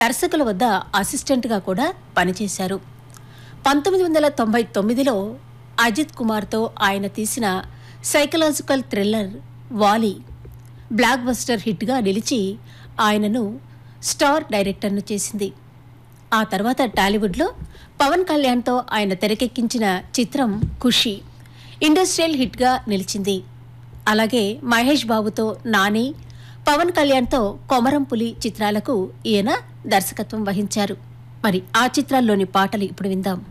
దర్శకుల వద్ద అసిస్టెంట్గా కూడా పనిచేశారు పంతొమ్మిది వందల తొంభై తొమ్మిదిలో అజిత్ కుమార్తో ఆయన తీసిన psychological thriller Vaali blockbuster హిట్గా నిలిచి ఆయనను స్టార్ డైరెక్టర్ను చేసింది ఆ తర్వాత టాలీవుడ్లో పవన్ కళ్యాణ్తో ఆయన తెరకెక్కించిన చిత్రం ఖుషి ఇండస్ట్రియల్ హిట్గా నిలిచింది అలాగే మహేష్ బాబుతో నాని పవన్ కళ్యాణ్తో కొమరం పులి చిత్రాలకు ఈయన దర్శకత్వం వహించారు మరి ఆ చిత్రాల్లోని పాటలు ఇప్పుడు విందాం